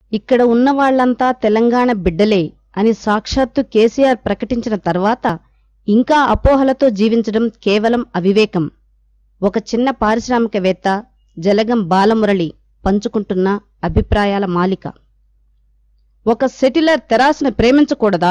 ఇక్కడ ఉన్న వాళ్ళంతా తెలంగాణ బిడ్డలే అని సాక్షాత్తు కేసీఆర్ ప్రకటించిన తర్వాత ఇంకా అపోహలతో జీవించడం కేవలం అవివేకం ఒక చిన్న పారిశ్రామికవేత్త జలగం బాలమురళి పంచుకుంటున్న అభిప్రాయాల మాలిక ఒక సెటిలర్ తెరాసును ప్రేమించకూడదా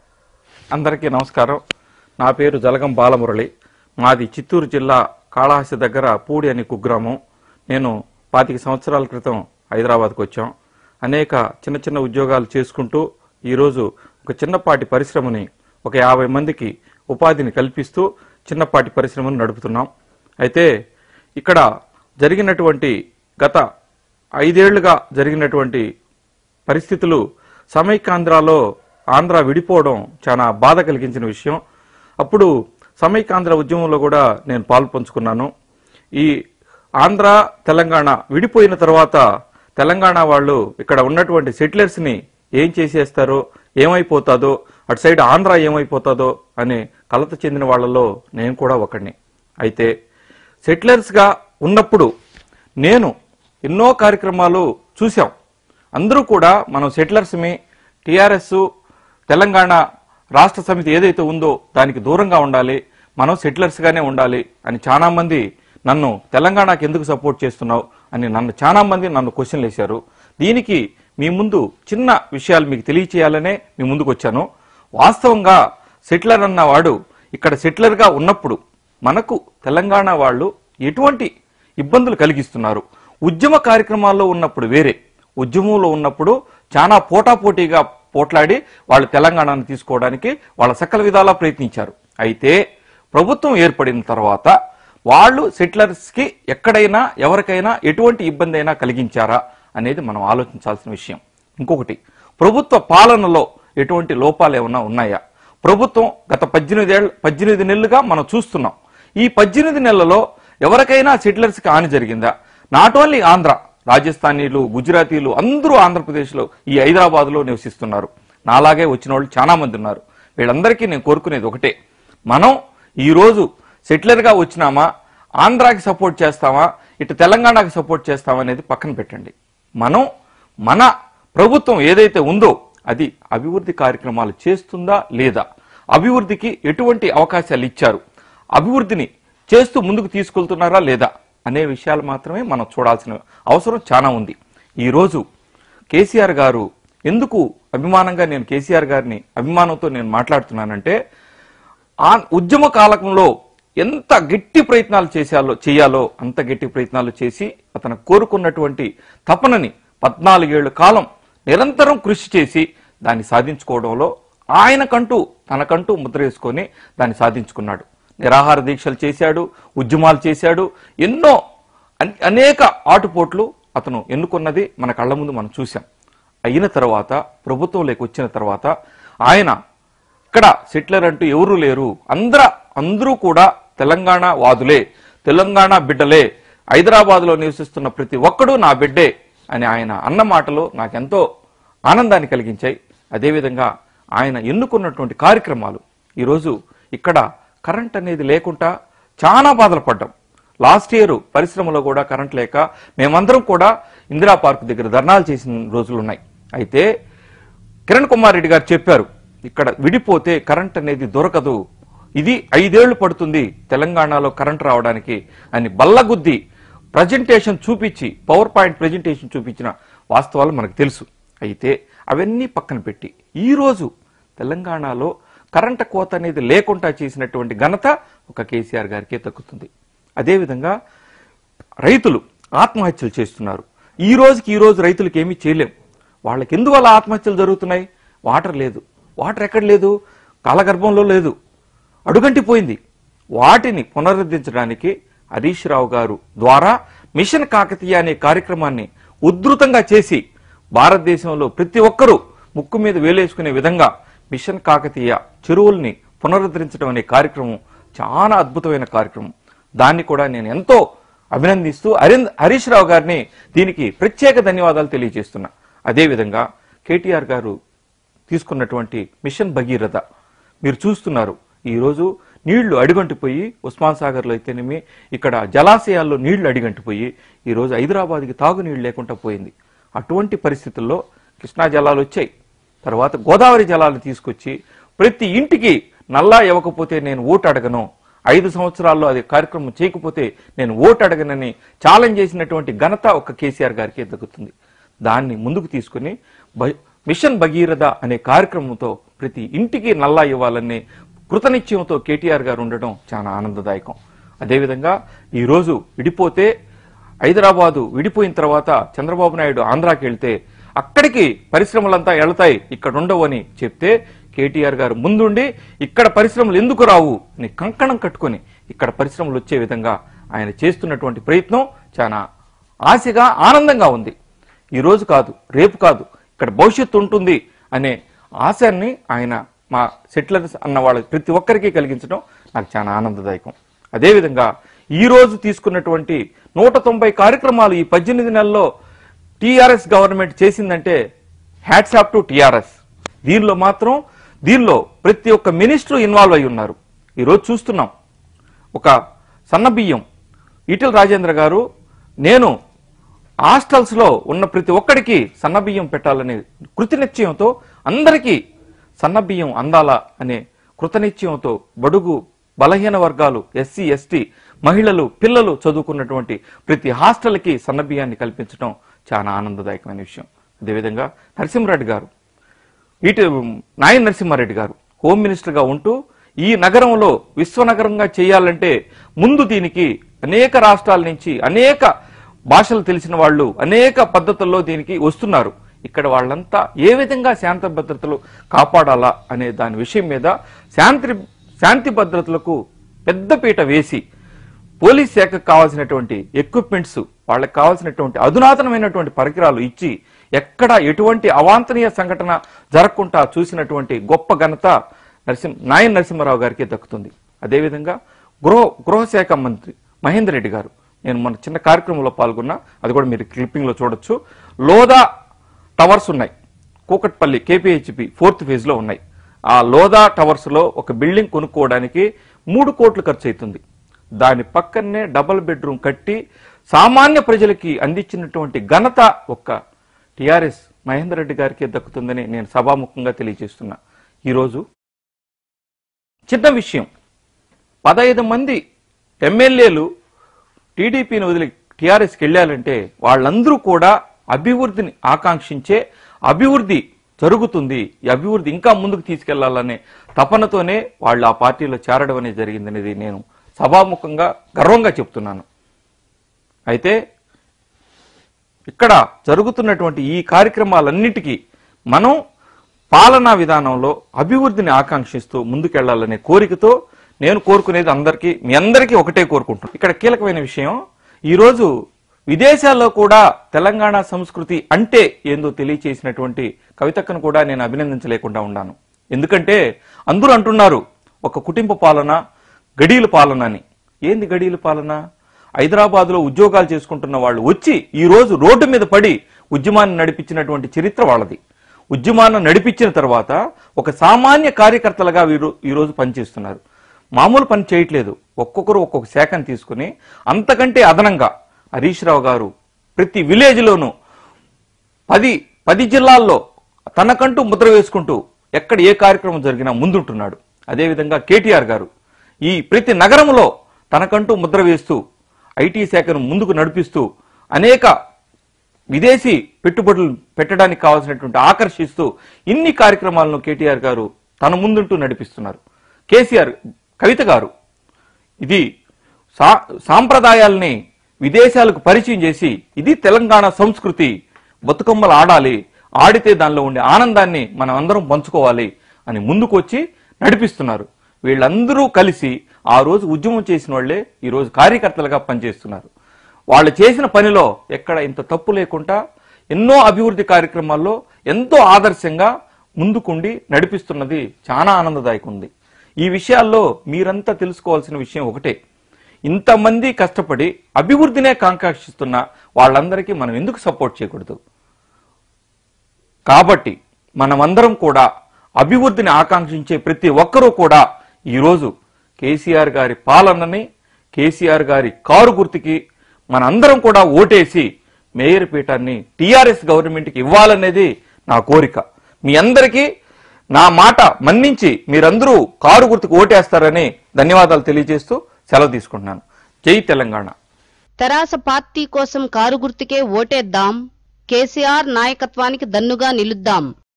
అందరికీ నమస్కారం నా పేరు జలగం బాలమురళి మాది చిత్తూరు జిల్లా కాళహస్తి దగ్గర పూడి అనే కుగ్రామం నేను పాతిక సంవత్సరాల క్రితం హైదరాబాద్కు వచ్చాం అనేక చిన్న చిన్న ఉద్యోగాలు చేసుకుంటూ ఈరోజు ఒక చిన్నపాటి పరిశ్రమని ఒక యాభై మందికి ఉపాధిని కల్పిస్తూ చిన్నపాటి పరిశ్రమను నడుపుతున్నాం అయితే ఇక్కడ జరిగినటువంటి గత ఐదేళ్లుగా జరిగినటువంటి పరిస్థితులు సమైకాంధ్రాలో ఆంధ్ర విడిపోవడం చాలా బాధ కలిగించిన విషయం అప్పుడు సమైకాంధ్ర ఉద్యమంలో కూడా నేను పాలు పంచుకున్నాను ఈ ఆంధ్ర తెలంగాణ విడిపోయిన తర్వాత తెలంగాణ వాళ్ళు ఇక్కడ ఉన్నటువంటి సెటిలర్స్ని ఏం చేసేస్తారో ఏమైపోతాదో అటు సైడ్ ఆంధ్ర ఏమైపోతాదో అనే కలత చెందిన వాళ్ళలో నేను కూడా ఒకడిని అయితే సెటిలర్స్గా ఉన్నప్పుడు నేను ఎన్నో కార్యక్రమాలు చూసాం అందరూ కూడా మనం సెటిలర్స్మి టిఆర్ఎస్ తెలంగాణ రాష్ట్ర సమితి ఏదైతే ఉందో దానికి దూరంగా ఉండాలి మనం సెటిలర్స్గానే ఉండాలి అని చాలా మంది నన్ను తెలంగాణకి ఎందుకు సపోర్ట్ చేస్తున్నావు అని నన్ను చాలా మంది నన్ను క్వశ్చన్లు వేశారు దీనికి మీ ముందు చిన్న విషయాలు మీకు తెలియచేయాలనే మీ ముందుకు వచ్చాను వాస్తవంగా సెటిలర్ అన్నవాడు ఇక్కడ సెటిలర్గా ఉన్నప్పుడు మనకు తెలంగాణ వాళ్ళు ఎటువంటి ఇబ్బందులు కలిగిస్తున్నారు ఉద్యమ కార్యక్రమాల్లో ఉన్నప్పుడు వేరే ఉద్యమంలో ఉన్నప్పుడు చాలా పోటాపోటీగా పోట్లాడి వాళ్ళు తెలంగాణను తీసుకోవడానికి వాళ్ళ సకల విధాలా ప్రయత్నించారు అయితే ప్రభుత్వం ఏర్పడిన తర్వాత వాళ్ళు సెటిలర్స్కి ఎక్కడైనా ఎవరికైనా ఎటువంటి ఇబ్బంది అయినా కలిగించారా అనేది మనం ఆలోచించాల్సిన విషయం ఇంకొకటి ప్రభుత్వ పాలనలో ఎటువంటి లోపాలు ఏమైనా ఉన్నాయా ప్రభుత్వం గత పద్దెనిమిది ఏళ్ళ పద్దెనిమిది నెలలుగా మనం చూస్తున్నాం ఈ పద్దెనిమిది నెలలలో ఎవరికైనా సెటిలర్స్కి హాని జరిగిందా నాట్ ఓన్లీ ఆంధ్ర రాజస్థానీలు గుజరాతీలు అందరూ ఆంధ్రప్రదేశ్లో ఈ హైదరాబాద్లో నివసిస్తున్నారు నాలాగే వచ్చిన వాళ్ళు చాలా మంది ఉన్నారు వీళ్ళందరికీ నేను కోరుకునేది ఒకటే మనం ఈరోజు సెటిలర్గా వచ్చినామా ఆంధ్రాకి సపోర్ట్ చేస్తామా ఇటు తెలంగాణకి సపోర్ట్ చేస్తామా అనేది పక్కన పెట్టండి మనం మన ప్రభుత్వం ఏదైతే ఉందో అది అభివృద్ధి కార్యక్రమాలు చేస్తుందా లేదా అభివృద్ధికి ఎటువంటి అవకాశాలు ఇచ్చారు అభివృద్ధిని చేస్తూ ముందుకు తీసుకెళ్తున్నారా లేదా అనే విషయాలు మాత్రమే మనం చూడాల్సిన అవసరం చాలా ఉంది ఈరోజు కేసీఆర్ గారు ఎందుకు అభిమానంగా నేను కేసీఆర్ గారిని అభిమానంతో నేను మాట్లాడుతున్నానంటే ఆ ఉద్యమ కాలకంలో ఎంత గట్టి ప్రయత్నాలు చేశాలో చేయాలో అంత గట్టి ప్రయత్నాలు చేసి అతను కోరుకున్నటువంటి తపనని పద్నాలుగేళ్ల కాలం నిరంతరం కృషి చేసి దాన్ని సాధించుకోవడంలో ఆయనకంటూ తనకంటూ ముద్ర వేసుకొని దాన్ని సాధించుకున్నాడు నిరాహార దీక్షలు చేశాడు ఉద్యమాలు చేశాడు ఎన్నో అన్- అనేక ఆటుపోట్లు అతను ఎన్నుకున్నది మన కళ్ళ ముందు మనం చూసాం అయిన తర్వాత ప్రభుత్వంలోకి వచ్చిన తర్వాత ఆయన ఇక్కడ సెటిలర్ అంటూ ఎవరూ లేరు అందర అందరూ కూడా తెలంగాణ వాదులే తెలంగాణ బిడ్డలే హైదరాబాద్లో నివసిస్తున్న ప్రతి ఒక్కడూ నా బిడ్డే అని ఆయన అన్న మాటలు నాకెంతో ఆనందాన్ని కలిగించాయి అదేవిధంగా ఆయన ఎన్నుకున్నటువంటి కార్యక్రమాలు ఈరోజు ఇక్కడ కరెంట్ అనేది లేకుండా చాలా బాధలు పడ్డాం లాస్ట్ ఇయర్ పరిశ్రమలో కూడా కరెంట్ లేక మేమందరం కూడా ఇందిరా పార్క్ దగ్గర ధర్నాలు చేసిన రోజులు ఉన్నాయి అయితే కిరణ్ కుమార్ రెడ్డి గారు చెప్పారు ఇక్కడ విడిపోతే కరెంట్ అనేది దొరకదు ఇది ఐదేళ్లు పడుతుంది తెలంగాణలో కరెంట్ రావడానికి అని బల్లగుద్ది ప్రజెంటేషన్ చూపించి పవర్ పాయింట్ ప్రజెంటేషన్ చూపించిన వాస్తవాలు మనకు తెలుసు అయితే అవన్నీ పక్కన పెట్టి ఈరోజు తెలంగాణలో కరెంట్ కోత అనేది లేకుండా చేసినటువంటి ఘనత ఒక కేసీఆర్ గారికే దక్కుతుంది అదేవిధంగా రైతులు ఆత్మహత్యలు చేస్తున్నారు ఈ రోజుకి ఈ రోజు రైతులకు ఏమీ చేయలేం వాళ్ళకి ఎందువల్ల ఆత్మహత్యలు జరుగుతున్నాయి వాటర్ లేదు వాటర్ ఎక్కడ లేదు కాలగర్భంలో లేదు అడుగంటిపోయింది వాటిని పునరుద్ధరించడానికి హరీష్ రావు గారు ద్వారా మిషన్ కాకతీయ అనే కార్యక్రమాన్ని ఉధృతంగా చేసి భారతదేశంలో ప్రతి ఒక్కరూ ముక్కు మీద వేలేసుకునే విధంగా మిషన్ కాకతీయ చెరువుల్ని పునరుద్ధరించడం అనే కార్యక్రమం చాలా అద్భుతమైన కార్యక్రమం దాన్ని కూడా నేను ఎంతో అభినందిస్తూ అరిన్ హరీష్ రావు గారిని దీనికి ప్రత్యేక ధన్యవాదాలు తెలియజేస్తున్నా అదేవిధంగా కేటీఆర్ గారు తీసుకున్నటువంటి మిషన్ భగీరథ మీరు చూస్తున్నారు ఈరోజు నీళ్లు అడిగంటిపోయి ఉస్మాన్ సాగర్లో అయితేనేమి ఇక్కడ జలాశయాల్లో నీళ్లు అడిగంటిపోయి ఈరోజు హైదరాబాద్కి తాగునీళ్ళు లేకుండా పోయింది అటువంటి పరిస్థితుల్లో కృష్ణా జలాలు వచ్చాయి తర్వాత గోదావరి జలాలు తీసుకొచ్చి ప్రతి ఇంటికి నల్లా ఇవ్వకపోతే నేను ఓటు అడగను ఐదు సంవత్సరాల్లో అది కార్యక్రమం చేయకపోతే నేను ఓటు అడగనని ఛాలెంజ్ చేసినటువంటి ఘనత ఒక కేసీఆర్ గారికి దక్కుతుంది దాన్ని ముందుకు తీసుకుని బ- మిషన్ భగీరథ అనే కార్యక్రమంతో ప్రతి ఇంటికి నల్లా ఇవ్వాలనే కృతనిశ్చయంతో కేటీఆర్ గారు ఉండడం చాలా ఆనందదాయకం అదేవిధంగా ఈరోజు విడిపోతే హైదరాబాదు విడిపోయిన తర్వాత చంద్రబాబు నాయుడు ఆంధ్రాకి వెళ్తే అక్కడికి పరిశ్రమలంతా వెళతాయి ఇక్కడ ఉండవు అని చెప్తే కేటీఆర్ గారు ముందుండి ఇక్కడ పరిశ్రమలు ఎందుకు రావు అని కంకణం కట్టుకొని ఇక్కడ పరిశ్రమలు వచ్చే విధంగా ఆయన చేస్తున్నటువంటి ప్రయత్నం చాలా ఆశగా ఆనందంగా ఉంది ఈ రోజు కాదు రేపు కాదు ఇక్కడ భవిష్యత్తు ఉంటుంది అనే ఆశయాన్ని ఆయన మా సెటిలర్స్ అన్న వాళ్ళ ప్రతి ఒక్కరికి కలిగించడం నాకు చాలా ఆనందదాయకం అదేవిధంగా ఈ రోజు తీసుకున్నటువంటి నూట తొంభై కార్యక్రమాలు ఈ పద్దెనిమిది నెలల్లో టీఆర్ఎస్ గవర్నమెంట్ చేసిందంటే హ్యాట్స్ ఆఫ్ టు టీఆర్ఎస్ దీనిలో మాత్రం దీనిలో ప్రతి ఒక్క మినిస్టర్ ఇన్వాల్వ్ అయి ఉన్నారు ఈరోజు చూస్తున్నాం ఒక సన్నబియ్యం ఈటెల రాజేంద్ర గారు నేను హాస్టల్స్ లో ఉన్న ప్రతి ఒక్కడికి సన్నబియ్యం పెట్టాలనే కృతనిశ్చయంతో అందరికీ సన్నబియ్యం అందాలా అనే కృతనిశ్చయంతో బడుగు బలహీన వర్గాలు ఎస్సీ ఎస్టీ మహిళలు పిల్లలు చదువుకున్నటువంటి ప్రతి హాస్టల్కి సన్నబియ్యాన్ని కల్పించడం చాలా ఆనందదాయకమైన విషయం అదేవిధంగా నరసింహారెడ్డి గారు ఇటు నాయన నరసింహారెడ్డి గారు హోమ్ మినిస్టర్ గా ఉంటూ ఈ నగరంలో విశ్వనగరంగా చేయాలంటే ముందు దీనికి అనేక రాష్ట్రాల నుంచి అనేక భాషలు తెలిసిన వాళ్ళు అనేక పద్ధతుల్లో దీనికి వస్తున్నారు ఇక్కడ వాళ్ళంతా ఏ విధంగా శాంతి భద్రతలు కాపాడాలా అనే దాని విషయం మీద శాంతి శాంతి భద్రతలకు పెద్దపీట వేసి పోలీస్ శాఖకు కావాల్సినటువంటి ఎక్విప్మెంట్స్ వాళ్ళకి కావాల్సినటువంటి అధునాతనమైనటువంటి పరికరాలు ఇచ్చి ఎక్కడ ఎటువంటి అవాంఛనీయ సంఘటన జరగకుండా చూసినటువంటి గొప్ప ఘనత నరసింహ నాయన్ నరసింహారావు గారికి దక్కుతుంది అదేవిధంగా గృహ గృహశాఖ మంత్రి మహేందర్ రెడ్డి గారు నేను మన చిన్న కార్యక్రమంలో పాల్గొన్నా అది కూడా మీరు క్లిప్పింగ్ లో చూడొచ్చు లోదా టవర్స్ ఉన్నాయి కూకట్పల్లి కేపీహెచ్పి ఫోర్త్ ఫేజ్ లో ఉన్నాయి ఆ లోదా టవర్స్ లో ఒక బిల్డింగ్ కొనుక్కోవడానికి మూడు కోట్లు ఖర్చు అవుతుంది దాని పక్కనే డబుల్ బెడ్రూమ్ కట్టి సామాన్య ప్రజలకి అందించినటువంటి ఘనత ఒక్క టిఆర్ఎస్ మహేందర్ రెడ్డి గారికి దక్కుతుందని నేను సభాముఖంగా తెలియజేస్తున్నా ఈరోజు చిన్న విషయం పదహైదు మంది ఎమ్మెల్యేలు టీడీపీని వదిలి టీఆర్ఎస్కి వెళ్ళాలంటే వాళ్ళందరూ కూడా అభివృద్ధిని ఆకాంక్షించే అభివృద్ధి జరుగుతుంది ఈ అభివృద్ధి ఇంకా ముందుకు తీసుకెళ్లాలనే తపనతోనే వాళ్ళు ఆ పార్టీలో చేరడం అనేది జరిగిందనేది నేను సభాముఖంగా గర్వంగా చెప్తున్నాను అయితే ఇక్కడ జరుగుతున్నటువంటి ఈ కార్యక్రమాలన్నిటికీ మనం పాలనా విధానంలో అభివృద్ధిని ఆకాంక్షిస్తూ ముందుకెళ్లాలనే కోరికతో నేను కోరుకునేది అందరికీ మీ అందరికీ ఒకటే కోరుకుంటున్నాను ఇక్కడ కీలకమైన విషయం ఈరోజు విదేశాల్లో కూడా తెలంగాణ సంస్కృతి అంటే ఏందో తెలియచేసినటువంటి కవితక్కను కూడా నేను అభినందించలేకుండా ఉన్నాను ఎందుకంటే అందరూ అంటున్నారు ఒక కుటుంబ పాలన గడీల పాలన అని ఏంది గడీల పాలన హైదరాబాద్ లో ఉద్యోగాలు చేసుకుంటున్న వాళ్ళు వచ్చి ఈ రోజు రోడ్డు మీద పడి ఉద్యమాన్ని నడిపించినటువంటి చరిత్ర వాళ్ళది ఉద్యమాన్ని నడిపించిన తర్వాత ఒక సామాన్య కార్యకర్తలుగా వీరు ఈ రోజు పనిచేస్తున్నారు మామూలు పని చేయట్లేదు ఒక్కొక్కరు ఒక్కొక్క శాఖను తీసుకుని అంతకంటే అదనంగా హరీష్ రావు గారు ప్రతి విలేజ్లోనూ పది పది జిల్లాల్లో తనకంటూ ముద్ర వేసుకుంటూ ఎక్కడ ఏ కార్యక్రమం జరిగినా ముందుంటున్నాడు అదేవిధంగా కేటీఆర్ గారు ఈ ప్రతి నగరంలో తనకంటూ ముద్ర వేస్తూ ఐటీ శాఖను ముందుకు నడిపిస్తూ అనేక విదేశీ పెట్టుబడులు పెట్టడానికి కావాల్సినటువంటి ఆకర్షిస్తూ ఇన్ని కార్యక్రమాలను కేటీఆర్ గారు తన ముందుంటూ నడిపిస్తున్నారు కేసీఆర్ కవిత గారు ఇది సా సాంప్రదాయాల్ని విదేశాలకు పరిచయం చేసి ఇది తెలంగాణ సంస్కృతి బతుకమ్మలు ఆడాలి ఆడితే దానిలో ఉండే ఆనందాన్ని మనం అందరం పంచుకోవాలి అని ముందుకు వచ్చి నడిపిస్తున్నారు వీళ్ళందరూ కలిసి ఆ రోజు ఉద్యమం చేసిన వాళ్ళే ఈ రోజు కార్యకర్తలుగా పనిచేస్తున్నారు వాళ్ళు చేసిన పనిలో ఎక్కడ ఇంత తప్పు లేకుండా ఎన్నో అభివృద్ధి కార్యక్రమాల్లో ఎంతో ఆదర్శంగా ముందుకుండి నడిపిస్తున్నది చాలా ఆనందదాయకం ఉంది ఈ విషయాల్లో మీరంతా తెలుసుకోవాల్సిన విషయం ఒకటే ఇంతమంది కష్టపడి అభివృద్ధినే కాంకాక్షిస్తున్న వాళ్ళందరికీ మనం ఎందుకు సపోర్ట్ చేయకూడదు కాబట్టి మనమందరం కూడా అభివృద్ధిని ఆకాంక్షించే ప్రతి ఒక్కరూ కూడా ఈరోజు కేసీఆర్ గారి పాలనని కేసీఆర్ గారి కారు గుర్తుకి మనందరం కూడా ఓటేసి మేయర్ పీఠాన్ని టీఆర్ఎస్ గవర్నమెంట్కి ఇవ్వాలనేది నా కోరిక మీ అందరికీ నా మాట మన్నించి మీరందరూ కారు గుర్తుకు ఓటేస్తారని ధన్యవాదాలు తెలియజేస్తూ సెలవు తీసుకుంటున్నాను జై తెలంగాణ తెరాస పార్టీ కోసం కారు గుర్తుకే ఓటేద్దాం కేసీఆర్ నాయకత్వానికి దన్నుగా నిలుద్దాం